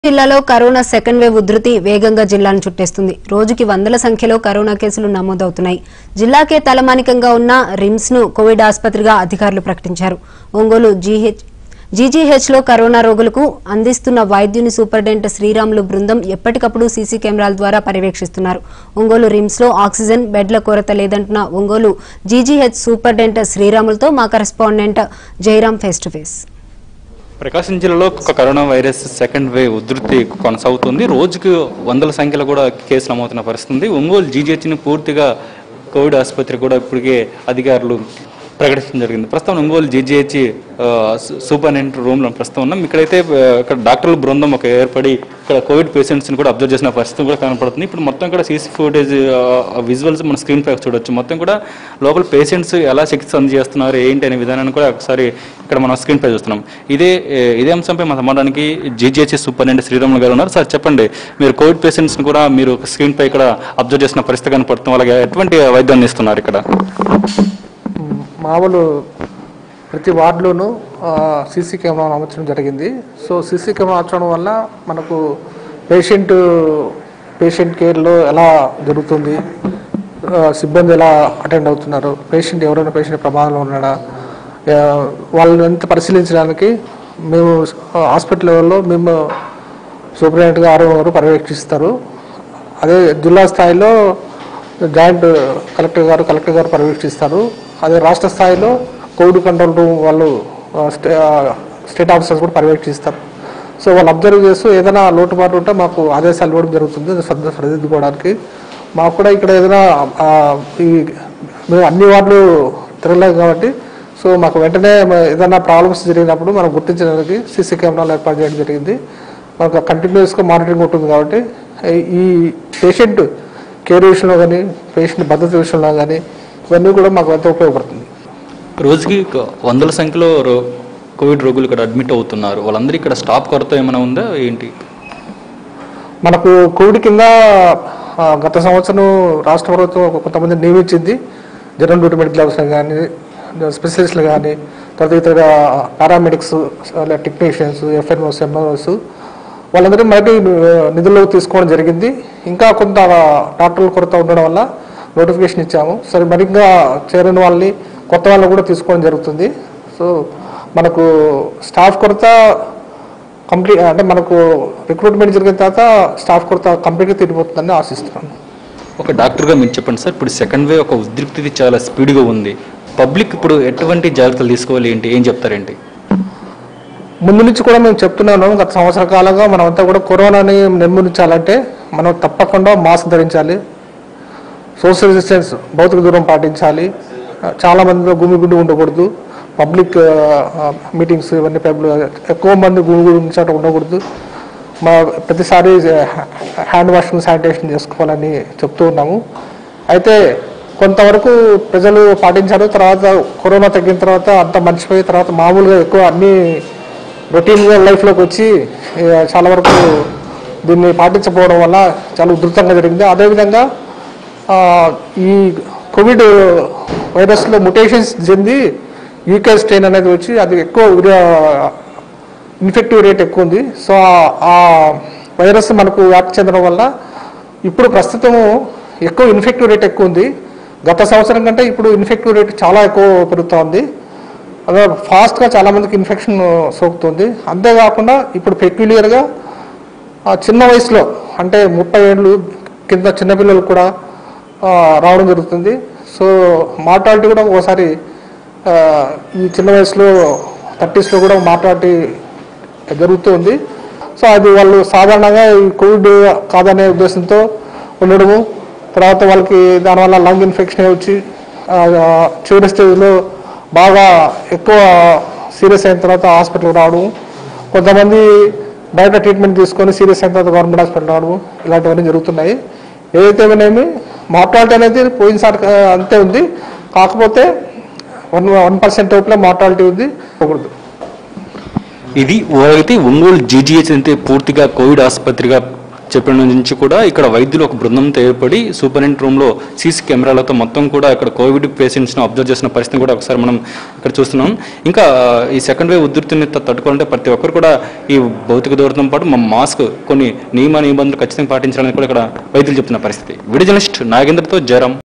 జిల్లాలో corona second wave ఉధృతి వేగంగా జిల్లాను చుట్టేస్తుంది రోజుకి వందల సంఖ్యలో కరోనా కేసులు నమోదవుతున్నాయి జిల్లాకే తలమానికంగా ఉన్న రిమ్స్ ను కోవిడ్ ఆసుపత్రిగా అధికారులు ప్రకటించారు ఒంగోలు జీహెచ్ జీజీహెచ్ లో కరోనా రోగులకు అందిస్తున్న వైద్యుని సూపరింటెండెంట్ శ్రీరాములు బృందం ఎప్పటికప్పుడు సీసీ కెమెరాల ద్వారా పర్యవేక్షిస్తున్నారు ఒంగోలు రిమ్స్ లో ఆక్సిజన్ బెడ్ల కొరత లేదంటున్న ఒంగోలు జీజీహెచ్ సూపరింటెండెంట్ శ్రీరాములతో మా correspondent Jayaram face to face Prakasam జిల్లాలో ఒక కరోనా వైరస్ సెకండ్ వేవ్ ఉధృతి కొనసాగుతుంది రోజుకు వందల సంఖ్యలో కూడా కేసులు నమోదుతున్న పరిస్థితి ఉంది ఒంగోలు జీజీహెచ్ని పూర్తిగా కోవిడ్ ఆసుపత్రి కూడా ఇప్పటికే అధికారులు ప్రకటించడం జరిగింది ప్రస్తుతం ఒంగోలు జీజీహెచ్ సూపరింటెండెంట్ రూమ్లో ప్రస్తుతం ఉన్నాం ఇక్కడైతే ఆ, ఇక్కడ డాక్టర్ల బృందం ఒక ఏర్పడి ఇక్కడ కోవిడ్ పేషెంట్స్ని కూడా అబ్జర్వ్ చేసిన పరిస్థితి కూడా కనపడుతుంది ఇప్పుడు మొత్తం కూడా సీసీ ఫుటేజ్ విజువల్స్ మన స్క్రీన్ పై చూడొచ్చు మొత్తం కూడా లోపల పేషెంట్స్ ఎలా చికిత్స అందజేస్తున్నారు ఏంటి అనే విధానాన్ని కూడా ఒకసారి ఇక్కడ మనం స్క్రీన్ పై చూస్తున్నాం ఇదే ఏ, ఇదే అంశంపై మన సమాధానానికి జీజీహెచ్ సూపరింటెండెంట్ శ్రీరాములు గారు ఉన్నారు సార్ చెప్పండి మీరు కోవిడ్ పేషెంట్స్ని కూడా మీరు స్క్రీన్ పై ఇక్కడ అబ్జర్వ్ చేసిన పరిస్థితి కనపడుతుంది వాళ్ళకి ఎటువంటి వైద్యాన్ని ఇస్తున్నారు ఇక్కడ మామూలు ప్రతి వార్డులోనూ సీసీ కెమెరా అమర్చడం జరిగింది సో సీసీ కెమెరా అమర్చడం వల్ల మనకు పేషెంట్ పేషెంట్ కేర్లో ఎలా జరుగుతుంది ఆ, సిబ్బంది ఎలా అటెండ్ అవుతున్నారు పేషెంట్ ఎవరైనా పేషెంట్ ప్రమాదంలో ఉన్నాడా ఆ, వాళ్ళని ఎంత పరిశీలించడానికి మేము హాస్పిటల్ లెవెల్లో మేము సూపరింటెండెంట్గా ఆరో గారు పర్యవేక్షిస్తారు అదే జిల్లా స్థాయిలో జాయింట్ కలెక్టర్ గారు కలెక్టర్ గారు పర్యవేక్షిస్తారు అదే రాష్ట్ర స్థాయిలో కోవిడ్ కంట్రోల్ రూమ్ వాళ్ళు ఆ, స్టే- ఆ, స్టేట్ ఆఫీసర్స్ కూడా పర్యవేక్షిస్తారు సో వాళ్ళు అబ్జర్వ్ చేస్తూ ఏదైనా లోటుపాటు ఉంటే మాకు ఆదేశాలు ఇవ్వడం జరుగుతుంది అది సర్ద సరిదిద్దుకోవడానికి మాకు కూడా ఇక్కడ ఏదైనా ఆ, ఈ మేము అన్ని వార్డులు తిరగలేము కాబట్టి సో మాకు వెంటనే మ- ఏదైనా ప్రాబ్లమ్స్ జరిగినప్పుడు మనం గుర్తించడానికి సీసీ కెమెరాలు ఏర్పాటు చేయడం జరిగింది మనకు కంటిన్యూస్గా మానిటరింగ్ ఉంటుంది కాబట్టి ఈ- ఈ పేషెంట్ కేర్ విషయంలో కానీ పేషెంట్ భద్రత విషయంలో కానీ ఇవన్నీ కూడా మాకు ఎంతో ఉపయోగపడుతుంది రోజుకి ఒక వందల సంఖ్యలో రో- కోవిడ్ రోగులు ఇక్కడ అడ్మిట్ అవుతున్నారు వాళ్ళందరూ ఇక్కడ స్టాప్ కొరత ఏమైనా ఉందా ఏంటి మనకు కోవిడ్ కింద ఆ, గత సంవత్సరం రాష్ట్ర ప్రభుత్వం ఒక కొంతమంది నియమించింది జనరల్ డ్యూటీ మెడికల్ ఆఫీసర్ కానీ స్పెషలిస్టులు కానీ తర్వాత ఇతర పారామెడిక్స్ టెక్నీషియన్స్ ఎఫ్ఎన్ఓస్ ఎంఆర్ఓస్ వాళ్ళందరూ బయట నిధుల్లోకి తీసుకోవడం జరిగింది ఇంకా కొంత డాక్టర్ల కొరత ఉండడం వల్ల నోటిఫికేషన్ ఇచ్చాము సరే మరి ఇంకా చేరని వాళ్ళని కొత్త వాళ్ళని కూడా తీసుకోవడం జరుగుతుంది సో మనకు స్టాఫ్ కొరత కంప్లీట్ అంటే మనకు రిక్రూట్మెంట్ జరిగిన తర్వాత స్టాఫ్ కొరత కంప్లీట్గా తీరిపోతుందని ఆశిస్తున్నాను ఒక డాక్టర్గా మీరు చెప్పండి సార్ ఇప్పుడు సెకండ్ వేవ్ ఒక ఉద్రిక్తత చాలా స్పీడ్గా ఉంది పబ్లిక్ ఇప్పుడు ఎటువంటి జాగ్రత్తలు తీసుకోవాలి ఏంటి ఏం చెప్తారేంటి ముందు నుంచి కూడా మేము చెప్తున్నాను గత సంవత్సర కాలంగా మనమంతా కూడా కరోనాని నిర్మూలించాలంటే మనం తప్పకుండా మాస్క్ ధరించాలి సోషల్ డిస్టెన్స్ భౌతిక దూరం పాటించాలి చాలా మందిలో గుమిగుండి ఉండకూడదు పబ్లిక్ మీటింగ్స్ ఇవన్నీ పబ్లిక్ ఎక్కువ మంది గుమిగుండి చోట ఉండకూడదు మా ప్రతిసారి హ్యాండ్ వాషింగ్ శానిటేషన్ చేసుకోవాలని చెప్తూ ఉన్నాము అయితే కొంతవరకు ప్రజలు పాటించారు తర్వాత కరోనా తగ్గిన తర్వాత అంత మర్చిపోయి తర్వాత మామూలుగా ఎక్కువ అన్ని రొటీన్గా లైఫ్లోకి వచ్చి ఏ, చాలా వరకు దీన్ని పాటించకపోవడం వల్ల చాలా ఉధృతంగా జరిగింది అదేవిధంగా ఆ, ఈ కోవిడ్ వైరస్లో ముటేషన్స్ చెంది యూకే స్ట్రెయిన్ అనేది వచ్చి అది ఎక్కువ ఇన్ఫెక్టివ్ రేట్ ఎక్కువ ఉంది సో ఆ- ఆ వైరస్ మనకు వ్యాప్తి చెందడం వల్ల ఇప్పుడు ప్రస్తుతము ఎక్కువ ఇన్ఫెక్టివ్ రేట్ ఎక్కువ ఉంది గత సంవత్సరం కంటే ఇప్పుడు ఇన్ఫెక్టివ్ రేట్ చాలా ఎక్కువ పెరుగుతోంది అదే ఫాస్ట్గా చాలా మందికి ఇన్ఫెక్షన్ సోకుతుంది అంతేకాకుండా ఇప్పుడు పెక్యులియర్గా ఆ చిన్న వయసులో అంటే ముప్పై ఏళ్ళు కింద చిన్నపిల్లలు కూడా ఆ, రావడం జరుగుతుంది సో మార్టాలిటీ కూడా ఒకసారి ఆ, ఈ చిన్న వయసులో థర్టీస్లో కూడా మార్టాలిటీ జరుగుతుంది సో అది వాళ్ళు సాధారణంగా ఈ కోవిడ్ కాదనే ఉద్దేశంతో ఉండడము తర్వాత వాళ్ళకి దానివల్ల లంగ్ ఇన్ఫెక్షన్ వచ్చి ఆ, చివరి స్టేజ్లో బాగా ఎక్కువ సీరియస్ అయిన తర్వాత హాస్పిటల్కి రావడం కొంతమంది బయట ట్రీట్మెంట్ తీసుకొని సీరియస్ అయిన తర్వాత గవర్నమెంట్ హాస్పిటల్ రావడం ఇలాంటివన్నీ జరుగుతున్నాయి ఏదైతే ఏమనేమి మార్టాలిటీ అనేది పోయినసారి ఆ, అంతే ఉంది కాకపోతే వన్ వన్ పర్సెంట్ లోపలే మార్టాలిటీ ఉంది పోకూడదు ఇది ఓరైతే ఒంగోలు జీజీహెచ్ అంటే పూర్తిగా కోవిడ్ ఆసుపత్రిగా చెప్పిన నుంచి కూడా ఇక్కడ వైద్యులు ఒక బృందంతో ఏర్పడి సూపరింట్ రూమ్లో సీసీ కెమెరాలతో మొత్తం కూడా ఇక్కడ కోవిడ్ పేషెంట్స్ను అబ్జర్వ్ చేసిన పరిస్థితిని కూడా ఒకసారి మనం ఇక్కడ చూస్తున్నాం ఇంకా ఈ సెకండ్ వేవ్ ఉధృతిని త- తట్టుకోవాలంటే ప్రతి ఒక్కరు కూడా ఈ భౌతిక దూరంతో పాటు మా మాస్క్ కొన్ని నియమ నిబంధనలు ఖచ్చితంగా పాటించాలని కూడా ఇక్కడ వైద్యులు చెప్తున్న పరిస్థితి వీడియో జర్నలిస్ట్ నాగేంద్రతో జయరాం